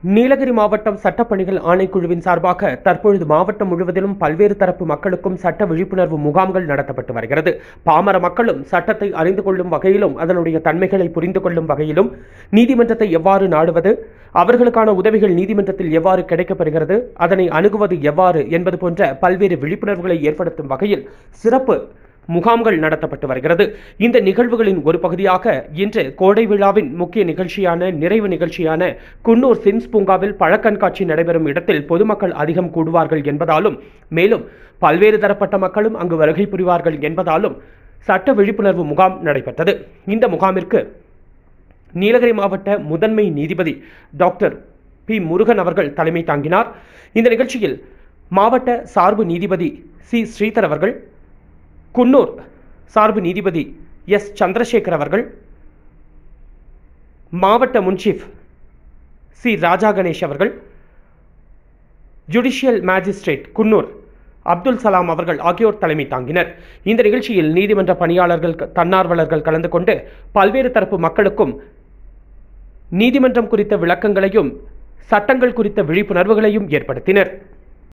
நீலகிரி மாவட்டம் சட்டப்பணிகள் ஆணைக்குழுவின் சார்பாக தற்பொழுது மாவட்டம் முழுவதிலும் பல்வேறு தரப்பு மக்களுக்கும் சட்ட விழிப்புணர்வு முகாம்கள் நடத்தப்பட்டு வருகிறது பாமர மக்களும் சட்டத்தை அறிந்து கொள்ளும் வகையிலும் அதனுடைய தன்மைகளை புரிந்து கொள்ளும் வகையிலும் நீதிமன்றத்தை எவ்வாறு நாடுவது அவர்களுக்கான உதவிகள் நீதிமன்றத்தில் எவ்வாறு கிடைக்கப்பெறுகிறது அதனை அணுகுவது எவ்வாறு என்பது போன்ற பல்வேறு விழிப்புணர்வுகளை ஏற்படுத்தும் வகையில் சிறப்பு முகாம்கள் நடத்தப்பட்டு வருகிறது இந்த நிகழ்வுகளின் ஒரு பகுதியாக இன்று கோடை விழாவின் முக்கிய நிகழ்ச்சியான நிறைவு நிகழ்ச்சியான குன்னூர் சிம்ஸ் பூங்காவில் பழக்கண்காட்சி நடைபெறும் இடத்தில் பொதுமக்கள் அதிகம் கூடுவார்கள் என்பதாலும் மேலும் பல்வேறு தரப்பட்ட மக்களும் அங்கு வருகை புரிவார்கள் என்பதாலும் சட்ட விழிப்புணர்வு முகாம் நடைபெற்றது இந்த முகாமிற்கு நீலகிரி மாவட்ட முதன்மை நீதிபதி டாக்டர் பி முருகன் அவர்கள் தலைமை தாங்கினார் இந்த நிகழ்ச்சியில் மாவட்ட சார்பு நீதிபதி சி ஸ்ரீதர் அவர்கள் குன்னூர் சார்பு நீதிபதி எஸ் சந்திரசேகர் அவர்கள் மாவட்ட முன்சீஃப் சி ராஜா கணேஷ் அவர்கள் ஜுடிஷியல் மேஜிஸ்ட்ரேட் குன்னூர் அப்துல் சலாம் அவர்கள் ஆகியோர் தலைமை தாங்கினர் இந்த நிகழ்ச்சியில் நீதிமன்ற பணியாளர்கள் தன்னார்வலர்கள் கலந்து கொண்டு பல்வேறு தரப்பு மக்களுக்கும் நீதிமன்றம் குறித்த விளக்கங்களையும் சட்டங்கள் குறித்த விழிப்புணர்வுகளையும் ஏற்படுத்தினர்